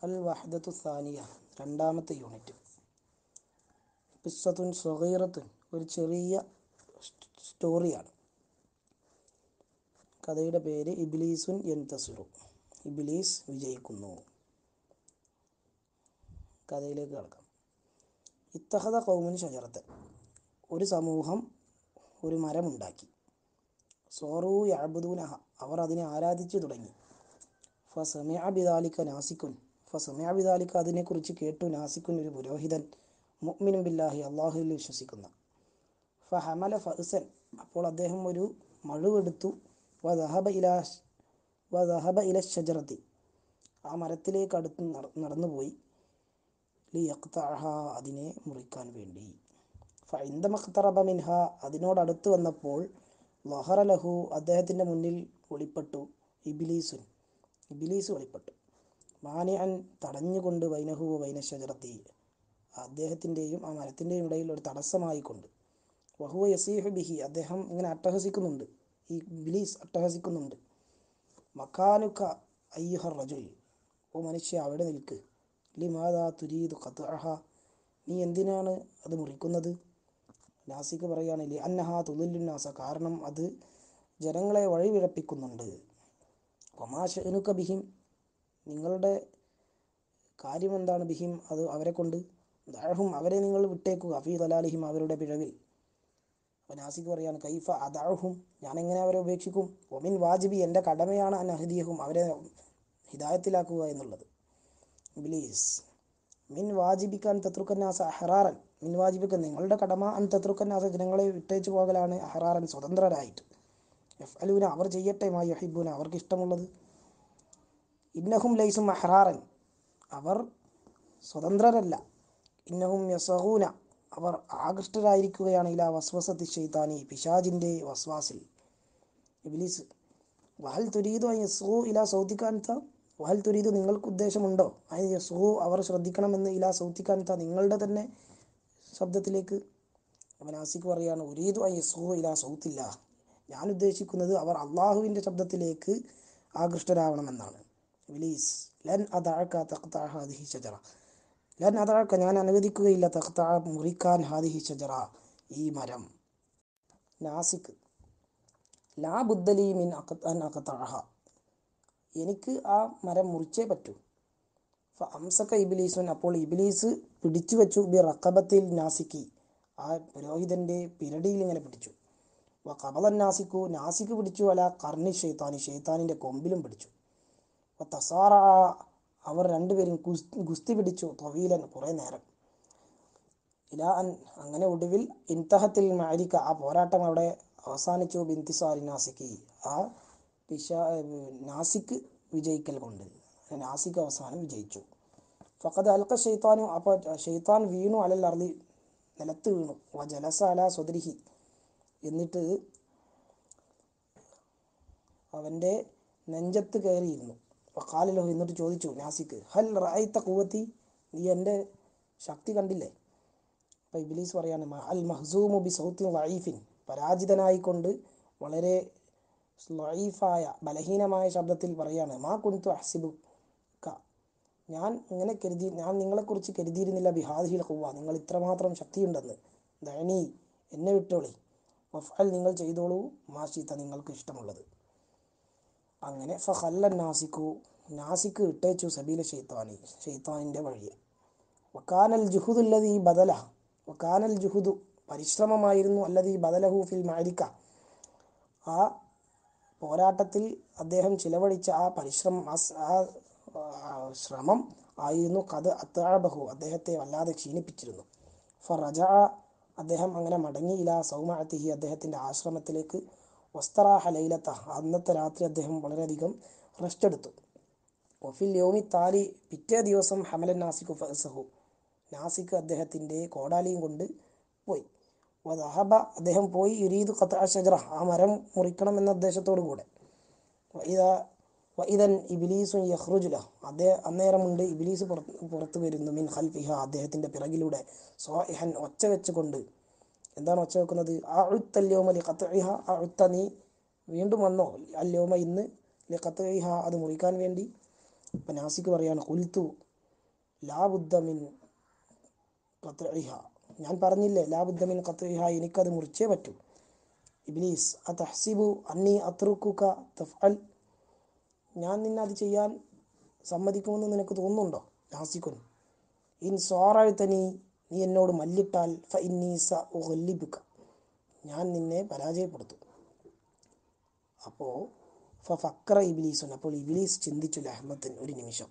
അൽ വഹദത്തു സാനിയ രണ്ടാമത്തെ യൂണിറ്റ് പിസ്സത്തുൻ സ്വഗീറത്തുൻ ഒരു ചെറിയ സ്റ്റോറിയാണ് കഥയുടെ പേര് ഇബിലീസുൻ എൻതസിറു ഇബിലീസ് വിജയിക്കുന്നു കഥയിലേക്ക് കിടക്കാം ഇത്തഹദ കൗമുൻ ഷജറത്ത് ഒരു സമൂഹം ഒരു മരമുണ്ടാക്കി സോറു യാബുദൂനഹ അവർ അതിനെ ആരാധിച്ചു തുടങ്ങി ഫസമിയ ബിദാലിക്ക നാസിക്കുൻ ഫസമിയ ബിദാലിക്ക അതിനെക്കുറിച്ച് കേട്ടു നാസിക്കുൻ ഒരു പുരോഹിതൻ മുഅ്മിനും ബില്ലാഹി അള്ളാഹുവിൽ വിശ്വസിക്കുന്ന ഫഹമല ഫഹ്സൻ അപ്പോൾ അദ്ദേഹം ഒരു മഴുവെടുത്തു വദഹബ ഇലാ വദഹബ ഇല ഷജറത്തി ആ മരത്തിലേക്ക് അടുത്ത് നടന്നുപോയി ലി യക്തഹ അതിനെ മുറിക്കാൻ വേണ്ടി ഫൈന്ദ മഖ്തറബ മിൻഹ അതിനോടടുത്ത് വന്നപ്പോൾ ലഹറ ലഹു അദ്ദേഹത്തിൻ്റെ മുന്നിൽ വെളിപ്പെട്ടു ഇബിലീസുൻ ഇബിലീസ് വെളിപ്പെട്ടു മാനിയൻ തടഞ്ഞുകൊണ്ട് വൈനഹു വൈന ഷജറത്തി അദ്ദേഹത്തിൻ്റെയും ആ മരത്തിൻ്റെയും ഇടയിൽ ഒരു തടസ്സമായിക്കൊണ്ട് വഹുവ യസീഹു ബിഹി അദ്ദേഹം ഇങ്ങനെ അട്ടഹസിക്കുന്നുണ്ട് ഈ ബിലീസ് അട്ടഹസിക്കുന്നുണ്ട് മക്കാനുക്ക അയ്യുഹർ റജുൽ ഓ മനുഷ്യ അവിടെ നിൽക്ക് ലിമാദാ തുരീദ് ഖത്അഹ നീ എന്തിനാണ് അത് മുറിക്കുന്നത് നാസിക്ക് പറയാണ് ലി അന്നഹ തുലുന്നാസ കാരണം അത് ജനങ്ങളെ വഴിവിഴപ്പിക്കുന്നുണ്ട് ഒമാഷനുക്ക ബിഹിം നിങ്ങളുടെ കാര്യം എന്താണ് ബിഹിം അത് അവരെ കൊണ്ട് ദാഹും അവരെ നിങ്ങൾ വിട്ടേക്കുക അഫീ തലാലിഹിം അവരുടെ പിഴവിൽ അപ്പോൾ നാസിക്ക് പറയാണ് കൈഫ അദാഹും ഞാൻ എങ്ങനെ അവരെ ഉപേക്ഷിക്കും ഒമിൻ വാജിബി എൻ്റെ കടമയാണ് അനഹദിയഹും അവരെ ഹിദായത്തിലാക്കുക എന്നുള്ളത് ഇബ്ലീസ് മിൻ വാജിബിക്കാൻ തത്രുക്കന്നാസ അഹറാറൻ മിൻ വാജിബിക്ക് നിങ്ങളുടെ കടമ അൻ തത്രുക്കന്നാസ ജനങ്ങളെ വിട്ടേച്ചു പോകലാണ് അഹറാറൻ സ്വതന്ത്രരായിട്ട് എഫ് അലൂന അവർ ചെയ്യട്ടെ മാ യഹിബൂന അവർക്ക് ഇഷ്ടമുള്ളത് ഇന്നഹും ലൈസും അഹറാറൻ അവർ സ്വതന്ത്രരല്ല ഇന്നഹും യസഹൂന അവർ ആകൃഷ്ടരായിരിക്കുകയാണ് ഇല വസ്വസത്തി ഷെയ്ത്താനി പിശാജിൻ്റെ വസ്വാസിൽ ഇബിലീസ് വഹൽ തുരീദു യസ്ഹു ഇല സൗദിക്കാൻത്ത വഹൽ തുരീദ് നിങ്ങൾക്ക് ഉദ്ദേശമുണ്ടോ അയ് യസ്ഹു അവർ ശ്രദ്ധിക്കണമെന്ന് ഇല സൗദിക്കാൻത്ത നിങ്ങളുടെ തന്നെ ശബ്ദത്തിലേക്ക് അവൻ ആസിക്ക് പറയാണ് ഉരീദു അയ് യസ്ഹു ഇല സൗത്തില്ല ഞാൻ ഉദ്ദേശിക്കുന്നത് അവർ അള്ളാഹുവിൻ്റെ ശബ്ദത്തിലേക്ക് ആകൃഷ്ടരാവണമെന്നാണ് ഇബിലീസ് ലൻ അദഅക തഖ്തഅ ഹാദിഹി ഷജറ ലൻ അദഅക ഞാൻ അനുവദിക്കുകയില്ല തഖ്തഅ മുറിക്കാൻ ഹാദിഹി ഷജറ ഈ മരം നാസിക്ക് ലാ ബുദ്ധലി മിൻ അൻ അഖതഅഹ എനിക്ക് ആ മരം മുറിച്ചേ പറ്റൂ ഫ അംസക്ക ഇബിലീസുൻ അപ്പോൾ ഇബിലീസ് പിടിച്ചു വെച്ചു ബി റക്കബത്തിൽ നാസിക്കി ആ പുരോഹിതൻ്റെ പിരടിയിൽ ഇങ്ങനെ പിടിച്ചു വ കബലൻ നാസിക്കു നാസിക്ക് പിടിച്ചു അല കർണി ഷെയ്ത്താനി ഷെയ്ത്താനിൻ്റെ കൊമ്പിലും പിടിച്ചു വ തസാറ അവർ രണ്ടുപേരും ഗുസ്തി പിടിച്ചു തൊവീലൻ കുറേ നേരം ഇലാ അൻ അങ്ങനെ ഒടുവിൽ ഇൻതഹത്തിൽ മാരിക്ക ആ പോരാട്ടം അവിടെ അവസാനിച്ചു ബിന്തിസാരി നാസിക്ക് ആ പിശ നാസിക്ക് വിജയിക്കൽ കൊണ്ട് നാസിക്ക് അവസാനം വിജയിച്ചു ഫഖദ് അൽക്ക ഷെയ്ത്താനു അപ്പോൾ ഷെയ്ത്താൻ വീണു അലൽ അർലി നിലത്ത് വീണു വ ജലസ അല സുദരിഹി എന്നിട്ട് അവൻ്റെ നെഞ്ചത്ത് കയറിയിരുന്നു വക്കാലിലോ എന്നിട്ട് ചോദിച്ചു നാസിക്ക് ഹൽ റായിത്ത കൂവത്തി നീ എൻ്റെ ശക്തി കണ്ടില്ലേ അപ്പോൾ ഇബിലീസ് പറയാണ് അൽ മഹ്സൂമു ബി സൗത്തിൻ വൈഫിൻ പരാജിതനായിക്കൊണ്ട് വളരെ ലൈഫായ ബലഹീനമായ ശബ്ദത്തിൽ പറയാണ് മാ കുന്തു അഹ്സിബു ക ഞാൻ ഇങ്ങനെ കരുതി ഞാൻ നിങ്ങളെക്കുറിച്ച് കരുതിയിരുന്നില്ല ബിഹാദിഹിൽ കുവ നിങ്ങൾ ഇത്രമാത്രം ശക്തിയുണ്ടെന്ന് ദയനീ എന്നെ വിട്ടോളി വഫൽ നിങ്ങൾ ചെയ്തോളൂ മാഷീത്ത നിങ്ങൾക്ക് ഇഷ്ടമുള്ളത് അങ്ങനെ ഫഹല്ലൻ നാസിക്കു നാസിക്ക് ഇട്ടേച്ചു സബീല ഷെയ്ത്താനി ഷെയ്ത്താനിൻ്റെ വഴിയെ വക്കാനൽ ജുഹുദുല്ലതി ബദല വക്കാനൽ ജുഹുദു പരിശ്രമമായിരുന്നു അല്ലതി ബദലഹു ഫിൽ മാരിക്ക ആ പോരാട്ടത്തിൽ അദ്ദേഹം ചിലവഴിച്ച ആ പരിശ്രമം ആ ശ്രമം ആയിരുന്നു കഥ അത്താബഹു അദ്ദേഹത്തെ വല്ലാതെ ക്ഷീണിപ്പിച്ചിരുന്നു ഫറജ അദ്ദേഹം അങ്ങനെ മടങ്ങി ഇല സൗമാഅത്തിഹി അദ്ദേഹത്തിൻ്റെ ആശ്രമത്തിലേക്ക് വസ്തറാഹ ലൈലത്ത അന്നത്തെ രാത്രി അദ്ദേഹം വളരെയധികം റെസ്റ്റ് എടുത്തു ഒഫിൽ യോമി താലി പിറ്റേ ദിവസം ഹമലൻ നാസിഖു ഫസഹു നാസിക്ക് അദ്ദേഹത്തിൻ്റെ കോടാലിയും കൊണ്ട് പോയി വദഹബ അദ്ദേഹം പോയി യുരീദ് ഖത്ത ഷജറ ആ മരം മുറിക്കണം എന്ന ഉദ്ദേശത്തോടു കൂടെ ഇതൻ ഇബിലീസു യഹ്റുജുല അദ്ദേഹം അന്നേരമുണ്ട് ഇബിലീസ് പുറത്ത് പുറത്തു വരുന്നു മിൻ ഖൽഫിഹ അദ്ദേഹത്തിൻ്റെ പിറകിലൂടെ സോഹൻ ഒച്ച വെച്ചുകൊണ്ട് എന്താണ് ഒച്ച വെക്കുന്നത് ആ ഉത്തല്യോമ ലി ഖത്ഇഹ ആ ഉത്ത നീ വീണ്ടും വന്നോ അല്യോമ ഇന്ന് ലി ഖത്ഇഹ അത് മുറിക്കാൻ വേണ്ടി അപ്പം നാസിക്ക് പറയാണ് കുൽത്തു ലാബുദ്ധമിൻ കത്ഇഹ ഞാൻ പറഞ്ഞില്ലേ ലാബുദ്ധമിൻ കത്ഇഹ എനിക്കത് മുറിച്ചേ പറ്റൂ ഇബ്ലീസ് അതഹ്സിബു അന്നി അത്രുക്കുക തഫ്അൽ ഞാൻ നിന്നെ അത് ചെയ്യാൻ സമ്മതിക്കുമെന്ന് നിനക്ക് തോന്നുന്നുണ്ടോ നാസിക്കുൻ ഇൻ സോറാഴ്ത്തനി നീ എന്നോട് മല്ലിട്ടാൽ ഫ ഇന്നി സ ഉഗല്ലിബുക ഞാൻ നിന്നെ പരാജയപ്പെടുത്തും അപ്പോൾ ഫ ഫക്ര ഇബിലീസുൻ അപ്പോൾ ഇബിലീസ് ചിന്തിച്ചു ലഹ്മത്തിൻ ഒരു നിമിഷം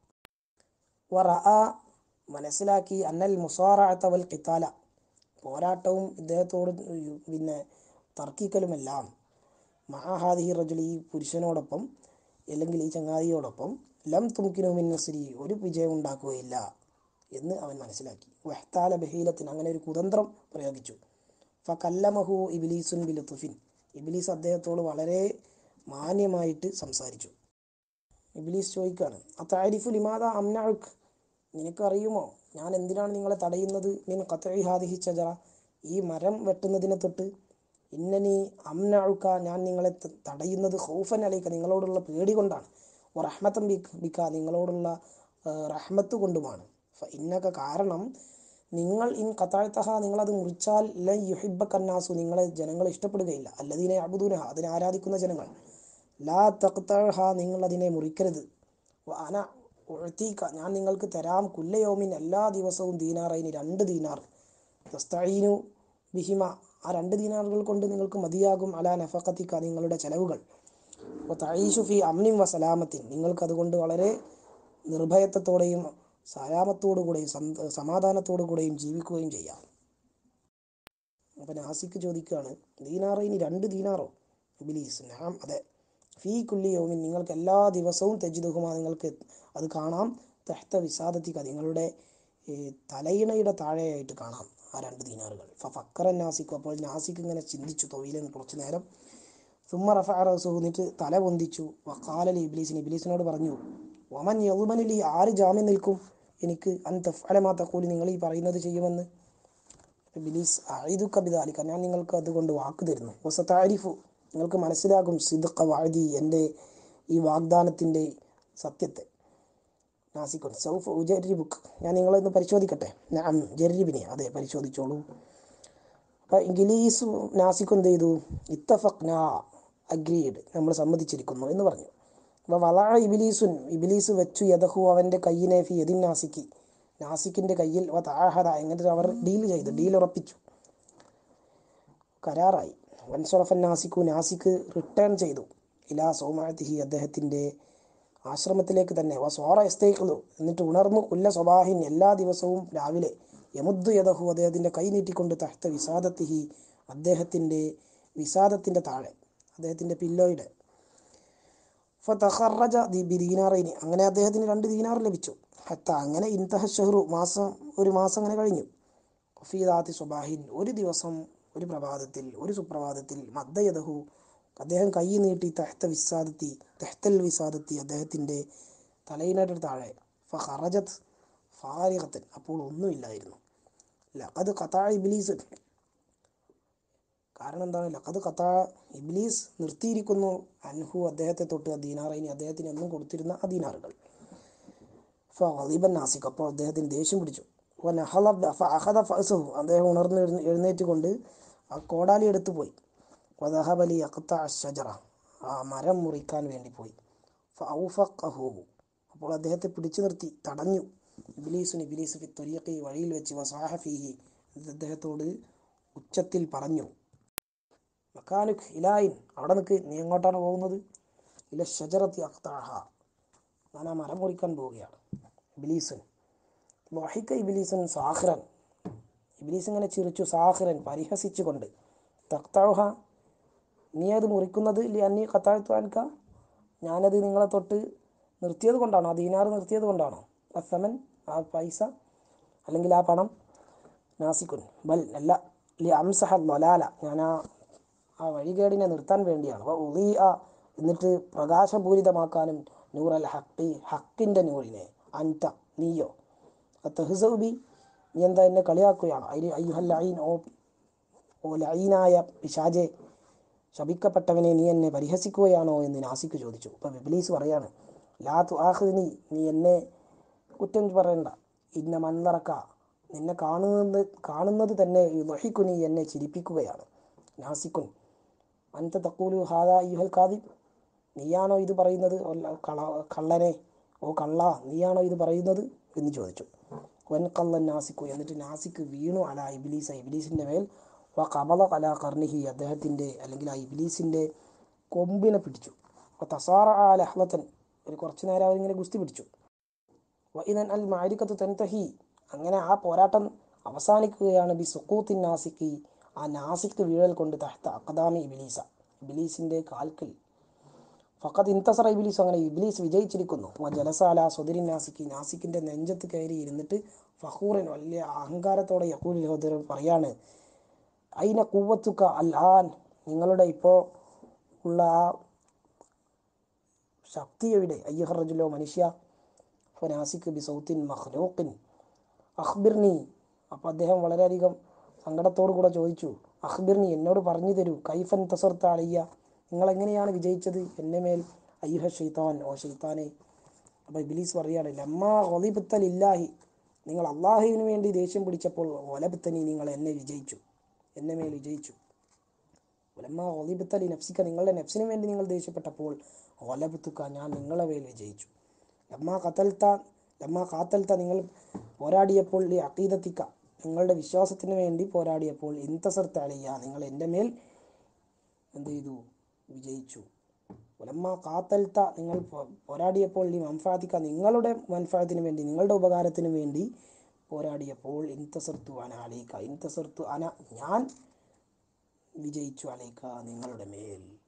വറ മനസ്സിലാക്കി അന്നൽ മുസാറാത്ത വൽ ഖിത്താല പോരാട്ടവും ഇദ്ദേഹത്തോട് പിന്നെ തർക്കിക്കലുമെല്ലാം മഹാഹാദിഹി റജുൽ ഈ പുരുഷനോടൊപ്പം അല്ലെങ്കിൽ ഈ ചങ്ങാതിയോടൊപ്പം ലം തുംകിനു മിൻ നസ്രി ഒരു വിജയം ഉണ്ടാക്കുകയില്ല എന്ന് അവൻ മനസ്സിലാക്കി വഹ്താല ബഹീലത്തിന് അങ്ങനെ ഒരു കുതന്ത്രം പ്രയോഗിച്ചു ഫ കല്ലമഹു ഇബിലീസുൻ ബിലുത്തുഫിൻ ഇബിലീസ് അദ്ദേഹത്തോട് വളരെ മാന്യമായിട്ട് സംസാരിച്ചു ഇബിലീസ് ചോദിക്കുകയാണ് അത്താരിഫു ലിമാദ അംനാഴുക്ക് നിനക്കറിയുമോ ഞാൻ എന്തിനാണ് നിങ്ങളെ തടയുന്നത് മിൻ ഖത്തഇ ഹാദിഹി ചജറ ഈ മരം വെട്ടുന്നതിനെ തൊട്ട് ഇന്നനി അംനാഴുക്ക ഞാൻ നിങ്ങളെ ത- തടയുന്നത് ഹൗഫൻ അലൈക്ക നിങ്ങളോടുള്ള പേടി കൊണ്ടാണ് ഓ റഹ്മത്തം ബിക് ബിക്ക നിങ്ങളോടുള്ള ആ, റഹ്മത്ത് കൊണ്ടുമാണ് ഫ ഇന്നക കാരണം നിങ്ങൾ ഇൻ കത്താഴ്ത്തഹ നിങ്ങളത് മുറിച്ചാൽ ല യുഹിബ കന്നാസു നിങ്ങളെ ജനങ്ങൾ ഇഷ്ടപ്പെടുകയില്ല അല്ലതിനെ അബുദൂനഹ അതിനെ ആരാധിക്കുന്ന ജനങ്ങൾ ലാ തഖ്തഹ നിങ്ങൾ അതിനെ മുറിക്കരുത് വ അന ഉഴത്തീക്ക ഞാൻ നിങ്ങൾക്ക് തരാം കുല്ലയോമിൻ എല്ലാ ദിവസവും ദീനാറൈന് രണ്ട് ദീനാർ തസ്തഈനു ബിഹിമ ആ രണ്ട് ദീനാറുകൾ കൊണ്ട് നിങ്ങൾക്ക് മതിയാകും അലാ നഫക്കത്തിക്ക നിങ്ങളുടെ ചെലവുകൾ അപ്പോൾ തഴീഷു ഫി അമ്നിൻ വ സലാമത്തിൻ നിങ്ങൾക്ക് അതുകൊണ്ട് വളരെ നിർഭയത്വത്തോടെയും സലാമത്തോടു കൂടെയും സന്ത- സമാധാനത്തോടു കൂടെയും ജീവിക്കുകയും ചെയ്യാം അപ്പം നാസിക്ക് ചോദിക്കുകയാണ് ദീനാറൈനി രണ്ട് ദീനാറോ ഇബിലീസ് നാം അതെ ഫീ കുല്ലി യോമിൻ നിങ്ങൾക്ക് എല്ലാ ദിവസവും തെജിദുഹുമാ നിങ്ങൾക്ക് അത് കാണാം തെഹ്ത വിസാദത്തിക്ക നിങ്ങളുടെ ഈ തലയിണയുടെ താഴെയായിട്ട് കാണാം ആ രണ്ട് ദീനാറുകൾ ഫ ഫക്കറൻ നാസിക്കു അപ്പോൾ നാസിക്ക് ഇങ്ങനെ ചിന്തിച്ചു തൊഴിലും കുറച്ചു നേരം സുമ്മ റഫ റസൂഹ് എന്നിട്ട് തല പൊന്തിച്ചു വക്കാലലി ഇബ്ലീസിന് ഇബ്ലീസിനോട് പറഞ്ഞു ഒമൻ യൗമനിലി ആര് ജാമ്യം നിൽക്കും എനിക്ക് അൻ തഫ്അലമാ തഖൂലി നിങ്ങൾ ഈ പറയുന്നത് ചെയ്യുമെന്ന് ബിലീസ് ആയിദു കബിതാലിക്ക ഞാൻ നിങ്ങൾക്ക് അതുകൊണ്ട് വാക്ക് തരുന്നു വസത്താരിഫു നിങ്ങൾക്ക് മനസ്സിലാകും സിദ്ഖ വാഴി എൻ്റെ ഈ വാഗ്ദാനത്തിൻ്റെ സത്യത്തെ നാസിക്കുൻ സൗഫ് ഉജരിബുക്ക് ഞാൻ നിങ്ങളൊന്ന് പരിശോധിക്കട്ടെ ഞാൻ ജരീബിനെ അതെ പരിശോധിച്ചോളൂ അപ്പം ഇംഗ്ലീസ് നാസിക്ക് എന്ത് ചെയ്തു ഇത്തഫക്ന അഗ്രീഡ് നമ്മൾ സമ്മതിച്ചിരിക്കുന്നു എന്ന് പറഞ്ഞു അപ്പോൾ വള ഇബിലീസുൻ ഇബിലീസ് വെച്ചു യദഹു അവൻ്റെ കയ്യിനെ ഫി യദിൻ നാസിക്ക് നാസിക്കിൻ്റെ കയ്യിൽ വ താഹദ എന്നിട്ട് അവർ ഡീൽ ചെയ്തു ഡീൽ ഉറപ്പിച്ചു കരാറായി വൻസുറഫൻ നാസിക്കു നാസിക്ക് റിട്ടേൺ ചെയ്തു ഇലാ സോമാത്തിഹി അദ്ദേഹത്തിൻ്റെ ആശ്രമത്തിലേക്ക് തന്നെ വ സോറ എസ്തേക്കുള്ളൂ എന്നിട്ട് ഉണർന്നു കുല്ല സ്വബാഹിൻ എല്ലാ ദിവസവും രാവിലെ യമുദ്ദു യദഹു അദ്ദേഹത്തിൻ്റെ കൈ നീട്ടിക്കൊണ്ട് തഹ്ത വിസാദത്തിഹി അദ്ദേഹത്തിൻ്റെ വിസാദത്തിൻ്റെ താഴെ അദ്ദേഹത്തിൻ്റെ പില്ലോയുടെ ഫതഖറജ ദി ബിദീനാറൈനി അങ്ങനെ അദ്ദേഹത്തിന് രണ്ട് ദീനാർ ലഭിച്ചു ഹത്ത അങ്ങനെ ഇൻതഹ ഷഹ്റു മാസം ഒരു മാസം അങ്ങനെ കഴിഞ്ഞു ഫീദാത്തി സുബാഹിൻ ഒരു ദിവസം ഒരു പ്രഭാതത്തിൽ ഒരു സുപ്രഭാതത്തിൽ മദ്ദയദഹു അദ്ദേഹം കൈ നീട്ടി തെഹ്ത വിസാദത്തി തെഹ്തൽ വിസാദത്തി അദ്ദേഹത്തിൻ്റെ തലയിനയുടെ താഴെ ഫഹറജത്ത് ഫാരിഖത്തൻ അപ്പോൾ ഒന്നുമില്ലായിരുന്നു ലഖദ് ഖതാ ഇബ്ലീസ് കാരണം എന്താണ് ലഖദ് ഖതാ ഇബ്ലീസ് നിർത്തിയിരിക്കുന്നു അൻഹു അദ്ദേഹത്തെ തൊട്ട് ആ ദീനാറൈനി അദ്ദേഹത്തിന് എന്നും കൊടുത്തിരുന്ന ആ ദീനാറുകൾ ഫലിബൻ നാസിക് അപ്പോൾ അദ്ദേഹത്തിന് ദേഷ്യം പിടിച്ചു വനഹല ഫഅഖദ ഫഅസഹു അദ്ദേഹം ഉണർന്ന് എഴുന്ന- എഴുന്നേറ്റ് കൊണ്ട് ആ കോടാലി എടുത്തു പോയി വദഹബലി അഖ്ത ഷജറ ആ മരം മുറിക്കാൻ വേണ്ടി പോയി ഫൗഫഖഹു അപ്പോൾ അദ്ദേഹത്തെ പിടിച്ചു നിർത്തി തടഞ്ഞു ഇബ്ലീസുൻ ഇബ്ലീസ് ഫി ത്വരീഖി വഴിയിൽ വെച്ച് വസാഹ ഫീഹി എന്നിട്ട് അദ്ദേഹത്തോട് ഉച്ചത്തിൽ പറഞ്ഞു മക്കാനുഖ് ഇലായിൻ അവിടെ നിൽക്ക് നീ എങ്ങോട്ടാണ് പോകുന്നത് ഇല ഷജറത്തി അഖ്താഹ ഞാൻ ആ മരം മുറിക്കാൻ പോവുകയാണ് ഇബിലീസൻ വഹിക്ക ഇബിലീസൻ സാഹിറൻ ഇബിലീസ് ഇങ്ങനെ ചിരിച്ചു സാഹിറൻ പരിഹസിച്ചുകൊണ്ട് തക്താഹ നീ അത് മുറിക്കുന്നത് അന്നി കത്താഴ്ത്തുവാൻക ഞാനത് നിങ്ങളെ തൊട്ട് നിർത്തിയത് കൊണ്ടാണോ ആ ദീനാർ നിർത്തിയത് കൊണ്ടാണോ അസമൻ ആ പൈസ അല്ലെങ്കിൽ ആ പണം നാസിക്കുൻ ബൽ അല്ല ലി അംസഹ ലൊലാല ഞാൻ ആ ആ വഴികേടിനെ നിർത്താൻ വേണ്ടിയാണ് അപ്പോൾ ഉളി ആ എന്നിട്ട് പ്രകാശപൂരിതമാക്കാനും നൂർ അൽ ഹക്കി ഹക്കിൻ്റെ നൂറിനെ അൻത നീയോ തെഹ്സബി നീ എന്താ എന്നെ കളിയാക്കുകയാണോ അയ്യ അയ്യുഹൽ ലഈൻ ഓ ഓ ലഈനായ പിശാജെ ശപിക്കപ്പെട്ടവനെ നീ എന്നെ പരിഹസിക്കുകയാണോ എന്ന് നാസിക്ക് ചോദിച്ചു അപ്പോൾ ഇബ്ലീസ് പറയാണ് ലാ തു ആഹ്ദിനി നീ എന്നെ കുറ്റം പറയണ്ട ഇന്ന മൺലറക്ക നിന്നെ കാണുന്നത് കാണുന്നത് തന്നെ വഹിക്കുനി എന്നെ ചിരിപ്പിക്കുകയാണ് നാസിക്കുൻ അൻത തക്കൂലു ഹാദ യുഹൽ കാദിബ് നീയാണോ ഇത് പറയുന്നത് അല്ല കള കള്ളനെ ഓ കള്ള നീയാണോ ഇത് പറയുന്നത് എന്ന് ചോദിച്ചു വൻ കള്ളൻ നാസിക്കു എന്നിട്ട് നാസിക്ക് വീണു അല ഇബിലീസ ഇബിലീസിൻ്റെ മേൽ വ കബല കല കർണിഹി അദ്ദേഹത്തിൻ്റെ അല്ലെങ്കിൽ ആ ഇബിലീസിൻ്റെ കൊമ്പിനെ പിടിച്ചു അപ്പോൾ തസാറ ആ ലഹ്ലത്തൻ ഒരു കുറച്ച് നേരം അവരിങ്ങനെ ഗുസ്തി പിടിച്ചു വൈദൻ അൽ മാരിക്കത്ത് തൻതഹി അങ്ങനെ ആ പോരാട്ടം അവസാനിക്കുകയാണ് ബി സുക്കൂത്തിൻ നാസിക്കി ആ നാസിക്ക് വീഴൽ കൊണ്ട് തഹത്ത അക്കദാമി ഇബിലീസ ഇബിലീസിൻ്റെ കാൽക്കൽ ഫഖദ് ഇൻതസറ ഇബിലീസ് അങ്ങനെ ഇബിലീസ് വിജയിച്ചിരിക്കുന്നു ജലസാല സ്വദിരി നാസിക്ക് നാസിക്കിൻ്റെ നെഞ്ചത്ത് കയറി ഇരുന്നിട്ട് ഫഹൂറൻ വലിയ അഹങ്കാരത്തോടെ യക്കൂൽ യഹോദർ പറയാണ് അയിന കൂവത്തുക്ക അൽ ആൻ നിങ്ങളുടെ ഇപ്പോൾ ഉള്ള ആ ശക്തി എവിടെ അയ്യഹറജുലോ മനുഷ്യ ഫനാസിക്ക് ബി സൗത്തിൻ മഹ്ലൂക്കിൻ അഖ്ബിർനി അപ്പോൾ അദ്ദേഹം വളരെയധികം സങ്കടത്തോടു കൂടെ ചോദിച്ചു അഖ്ബിർനി എന്നോട് പറഞ്ഞു തരൂ കൈഫൻ തസർത്ത അളിയ നിങ്ങൾ എങ്ങനെയാണ് വിജയിച്ചത് എന്നെ മേൽ അയ്യുഹ ഷെയ്ത്താൻ ഓ ഷെയ്ത്താനെ അപ്പോൾ ഇബിലീസ് പറയാണ് ലമ്മാ ഒലിബത്തലില്ലാഹി നിങ്ങൾ അള്ളാഹുവിന് വേണ്ടി ദേഷ്യം പിടിച്ചപ്പോൾ ഒലബത്തനി നിങ്ങൾ എന്നെ വിജയിച്ചു എന്നെ മേൽ വിജയിച്ചു ഒലമ്മ ഒലിബത്തലി നഫ്സിക്ക നിങ്ങളുടെ നഫ്സിന് വേണ്ടി നിങ്ങൾ ദേഷ്യപ്പെട്ടപ്പോൾ ഒലബത്തുക്ക ഞാൻ നിങ്ങളെ മേൽ വിജയിച്ചു ലമ്മ കത്തൽത്ത ലമ്മ കാത്തൽത്ത നിങ്ങൾ പോരാടിയപ്പോൾ ഈ അക്കീതത്തിക്ക നിങ്ങളുടെ വിശ്വാസത്തിന് വേണ്ടി പോരാടിയപ്പോൾ ഇന്തസർത്ത അളിയ നിങ്ങൾ എൻ്റെ മേൽ എന്ത് ചെയ്തു വിജയിച്ചു ഉലമ്മ കാത്തൽത്ത നിങ്ങൾ പോ- പോരാടിയപ്പോൾ ഈ മൻഫാത്തിക്ക നിങ്ങളുടെ മൻഫാത്തിന് വേണ്ടി നിങ്ങളുടെ ഉപകാരത്തിന് വേണ്ടി പോരാടിയപ്പോൾ ഇൻതസർത്തു അന അലീക്ക ഇൻതസർത്തു അന ഞാൻ വിജയിച്ചു അലീക്ക നിങ്ങളുടെ മേൽ